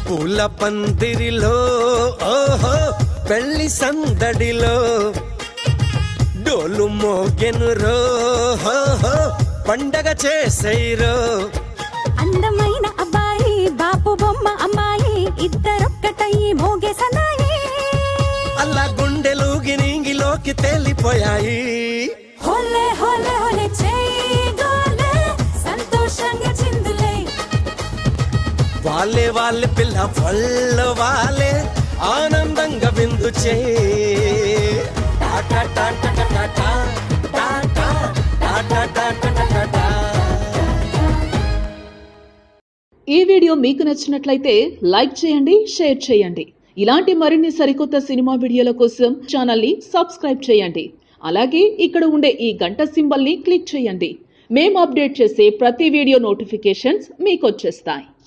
పూల పందిరిలో ఓహో పెళ్లి సందడిలో డోలు మోగెను రో హో, హో, పండగ చేసేరో అందమైన అబ్బాయి బాపు బొమ్మ అమ్మాయి ఇద్దరొక్కటయ్యి మోగే సన్నాయి అలా గుండెలు గినింగిలోకి తేలిపోయాయి హోలే హోలే హోలే చేయి గోలే సంతోషంగా చిందులే వాళ్ళే వాళ్ళ పిల్ల వాళ్ళ వాళ్ళే ఆనందంగా విందు చే టాటా టాటా టాటా టాటా టాటా టాటా టాటా ఈ వీడియో మీకు నచ్చినట్లయితే లైక్ చేయండి షేర్ చేయండి ఇలాంటి మరిన్ని సరికొత్త సినిమా వీడియోల కోసం ఛానల్ని సబ్స్క్రైబ్ చేయండి అలాగే ఇక్కడ ఉండే ఈ గంట సింబల్ని క్లిక్ చేయండి మేము అప్డేట్ చేసే ప్రతి వీడియో నోటిఫికేషన్స్ మీకు వచ్చేస్తాయి